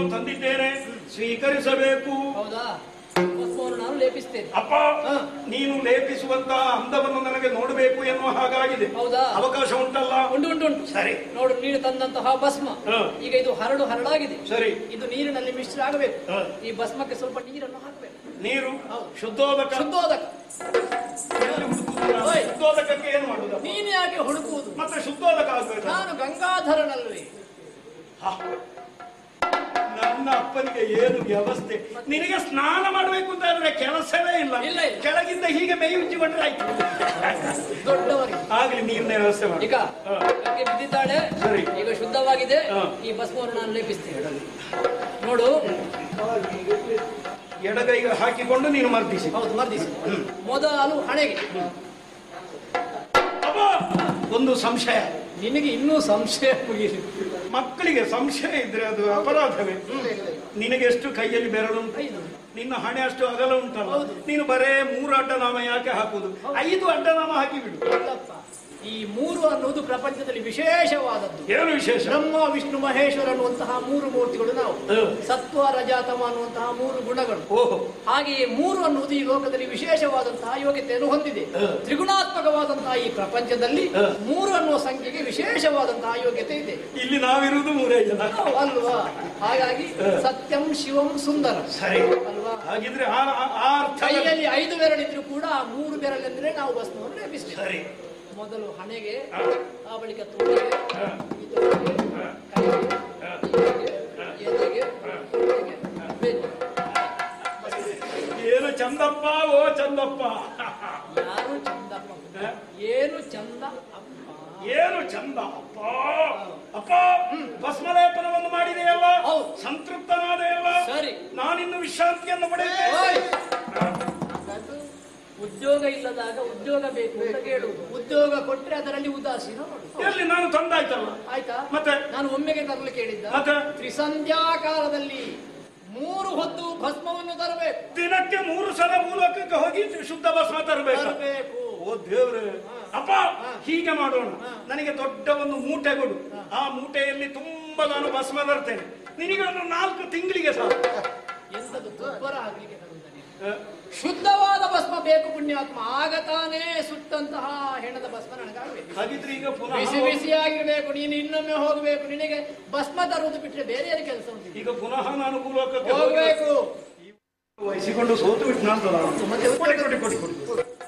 ತಂದಿದ್ದೇನೆ ಸ್ವೀಕರಿಸಬೇಕು ಹೌದಾ ಭಸ್ಮವನ್ನು ನಾನು ಲೇಪಿಸ್ತೇನೆ ಅಪ್ಪ ಹಾ. ನೀನು ಲೇಪಿಸುವಂತಹ ಅಂದವನ್ನು ನನಗೆ ನೋಡಬೇಕು ಎನ್ನುವ ಹಾಗಾಗಿದೆ ಹೌದಾ? ಅವಕಾಶ ಉಂಟಲ್ಲ ಉಂಟು ಉಂಟು ಉಂಟು ಸರಿ ನೋಡು ನೀನು ತಂದಂತಹ ಭಸ್ಮ ಹಾ. ಈಗ ಇದು ಹರಡು ಹರಡಾಗಿದೆ ಸರಿ ಇದು ನೀರಿನಲ್ಲಿ ಮಿಶ್ರ ಆಗಬೇಕು ಹಾ. ಈ ಭಸ್ಮಕ್ಕೆ ಸ್ವಲ್ಪ ನೀರನ್ನು ಹಾಕಬೇಕು ನೀರು ಹೌದು. ಶುದ್ಧೋದಕ ಶುದ್ಧೋದಕ ಎಲ್ಲಿ ಹುಡುಕುವುದು ನಾನು? ಓಯ್. ಶುದ್ಧೋದಕಕ್ಕೆ ಏನು ಮಾಡುದು ನೀನು ಯಾಕೆ ಹುಡುಕುವುದು ಮತ್ತೆ ಶುದ್ಧೋದಕ ಆಗ್ಬೇಕು ನಾನು ಗಂಗಾಧರನಲ್ವೇ ಹ. ನನ್ನ ಅಪ್ಪನಿಗೆ ಏನು ವ್ಯವಸ್ಥೆ ನಿನಗೆ ಸ್ನಾನ ಮಾಡಬೇಕು ಅಂತ ಅಂದ್ರೆ ಕೆಲಸವೇ ಇಲ್ಲ ಇಲ್ಲ, ಇಲ್ಲ. ಕೆಳಗಿಂದ ಹೀಗೆ ಮೈ ಉಜ್ಜಿಕೊಂಡ್ರೆ ಆಯ್ತು ದೊಡ್ಡವರಿಗೆ ಆಗ್ಲಿ ನೀರಿನ ವ್ಯವಸ್ಥೆ ಮಾಡಿ ಈಗ ಗಂಗೆ ಬಿದ್ದಿದ್ದಾಳೆ ಸರಿ. ಈಗ ಶುದ್ಧವಾಗಿದೆ ಹಾ. ಈ ಭಸ್ಮವನ್ನು ನಾನು ಲೇಪಿಸ್ತೇನೆ ನೋಡು ಎಡಗೈಗೆ ಹಾಕಿಕೊಂಡು ನೀನು ಮರ್ದಿಸಿ ಹೌದು ಮರ್ದಿಸಿ ಮೊದಲು ಹಣೆಗೆ ಅಬ್ಬ! ಒಂದು ಸಂಶಯ ನಿನಗೆ ಇನ್ನೂ ಸಂಶಯ ಮುಗಿಲಿ ಮಕ್ಕಳಿಗೆ ಸಂಶಯ ಇದ್ರೆ ಅದು ಅಪರಾಧವೇ ನಿನಗೆ ಎಷ್ಟು ಕೈಯಲ್ಲಿ ಬೆರಳು ಉಂಟು ಐದು ನಿನ್ನ ಹಣೆ ಅಷ್ಟು ಅಗಲ ಉಂಟಲ್ಲ ಹೌದು. ನೀನು ಬರೇ ಮೂರು ಅಡ್ಡನಾಮ ಯಾಕೆ ಹಾಕುದು ಐದು ಅಡ್ಡನಾಮ ಹಾಕಿ ಬಿಡು ಅಲ್ಲಪ್ಪ ಈ ಮೂರು ಅನ್ನುವುದು ಪ್ರಪಂಚದಲ್ಲಿ ವಿಶೇಷವಾದದ್ದು ಏನು ವಿಶೇಷ ಬ್ರಹ್ಮ ವಿಷ್ಣು ಮಹೇಶ್ವರ ಅನ್ನುವಂತಹ ಮೂರು ಮೂರ್ತಿಗಳು ನಾವು ಹ್ಮ್. ಸತ್ವ ರಜಾತಮ ಅನ್ನುವಂತಹ ಮೂರು ಗುಣಗಳು ಓಹೋ ಹಾಗೆಯೇ ಮೂರು ಅನ್ನುವುದು ಈ ಲೋಕದಲ್ಲಿ ವಿಶೇಷವಾದಂತಹ ಯೋಗ್ಯತೆಯನ್ನು ಹೊಂದಿದೆ ಹ್ಮ್. ತ್ರಿಗುಣಾತ್ಮಕವಾದಂತಹ ಈ ಪ್ರಪಂಚದಲ್ಲಿ ಹ್ಮ್. ಮೂರು ಅನ್ನುವ ಸಂಖ್ಯೆಗೆ ವಿಶೇಷವಾದಂತಹ ಯೋಗ್ಯತೆ ಇದೆ ಇಲ್ಲಿ ನಾವಿರುವುದು ಮೂರೇ ಜನ ಅಲ್ವಾ ಹಾಗಾಗಿ ಹ್ಮ್. ಸತ್ಯಂ ಶಿವಂ ಸುಂದರ ಸರಿ ಅಲ್ವಾ ಹಾಗಿದ್ರೆ ಆ ಆ- ಆ ಅರ್ಥ ಕೈಯಲ್ಲಿ ಐದು ಬೆರಳಿದ್ರು ಕೂಡ ಆ ಮೂರು ಬೆರಳೆಂದ್ರೆ ನಾವು ಭಸ್ಮವನ್ನು ಲೇಪಿಸ್ತೇವೆ ಸರಿ ಮೊದಲು ಹಣೆಗೆ ಹ. ಆ ಬಳಿಕ ತೋಳಿಗೆ ಹ. ಈ ತೋಳಿಗೆ, ಕೈಗೆ, ಹೀಗೆ, ಎದೆಗೆ, ಹೊಟ್ಟೆಗೆ, ಬೆನ್ನು. ಏನು ಚಂದಪ್ಪ ಓ ಚಂದಪ್ಪ ಯಾರು ಚಂದಪ್ಪ ಹ? ಏನು ಚಂದ ಅಪ್ಪ ಏನು ಚಂದ ಅಪ್ಪ ಅಪ್ಪ ಭಸ್ಮಲೇಪನವನ್ನು ಮಾಡಿದೆಯಲ್ಲ ಹೌದು. ಸಂತೃಪ್ತನಾದೆಯಲ್ಲ ಸರಿ ನಾನಿನ್ನು ವಿಶ್ರಾಂತಿಯನ್ನು ಪಡೆಯುತ್ತೇನೆ ಓಯ್! ಹಾಗಾದ್ರೆ ಉದ್ಯೋಗ ಇಲ್ಲದಾಗ ಉದ್ಯೋಗ ಬೇಕು ಅಂತ ಕೇಳುವುದು ಉದ್ಯೋಗ ಕೊಟ್ರೆ ಅದರಲ್ಲಿ ಉದಾಸೀನ ಮಾಡುದು. ಎಲ್ಲಿ ನಾನು ತಂದಾಯ್ತಲ್ಲ ಆಯ್ತಾ ಮತ್ತೆ ನಾನು ಒಮ್ಮೆಗೆ ತರಲು ಕೇಳಿದ್ದ ಮತ್ತೆ ತ್ರಿಸಂಧ್ಯಾ ಕಾಲದಲ್ಲಿ ಮೂರು ಹೊತ್ತು ಭಸ್ಮವನ್ನು ತರಬೇಕು ದಿನಕ್ಕೆ ಮೂರು ಸಲ ಮೂಲಕಕ್ಕೆ ಹೋಗಿ ಶುದ್ಧ ಭಸ್ಮ ತರಬೇಕು ತರಬೇಕು ಓ ದೇವ್ರೆ ಅಪ್ಪ ಹಾ. ಹೀಗೆ ಮಾಡೋಣ ಹಾ. ನನಗೆ ದೊಡ್ಡ ಒಂದು ಮೂಟೆ ಕೊಡು ಆ ಮೂಟೆಯಲ್ಲಿ ತುಂಬಾ ನಾನು ಭಸ್ಮ ತರ್ತೇನೆ ನಿನಗೆ ಒಂದು ನಾಲ್ಕು ತಿಂಗಳಿಗೆ ಸಾಕು ಎಂತದು ಗೊಬ್ಬರ ಆಗ್ಲಿಕ್ಕೆ ತರುವುದ ನೀನು? ಹ? ಶುದ್ಧವಾದ ಭಸ್ಮ ಬೇಕು ಪುಣ್ಯಾತ್ಮ ಆಗ ತಾನೇ ಸುಟ್ಟಂತಹ ಹೆಣದ ಭಸ್ಮ ನನಗಾಗಬೇಕು ಹಾಗಿದ್ರೆ ಈಗ ಪುನಃ ಬಿಸಿ ಬಿಸಿಯಾಗಿರ್ಬೇಕು ನೀನು ಇನ್ನೊಮ್ಮೆ ಹೋಗ್ಬೇಕು ನಿನಗೆ ಭಸ್ಮ ತರುವುದು ಬಿಟ್ರೆ ಬೇರೆ ಏನು ಕೆಲಸ ಉಂಟು ಈಗ ಪುನಃ ನಾನು ಭೂಲೋಕಕ್ಕೆ ಹೋಗ್ಬೇಕು ವಹಿಸಿಕೊಂಡು ಸೋತು ಬಿಟ್ಟು ನಾನು ಮತ್ತೆ ಕೊಡಿ ಕೊಡಿ ಕೊಡಿ ಕೊಡಿ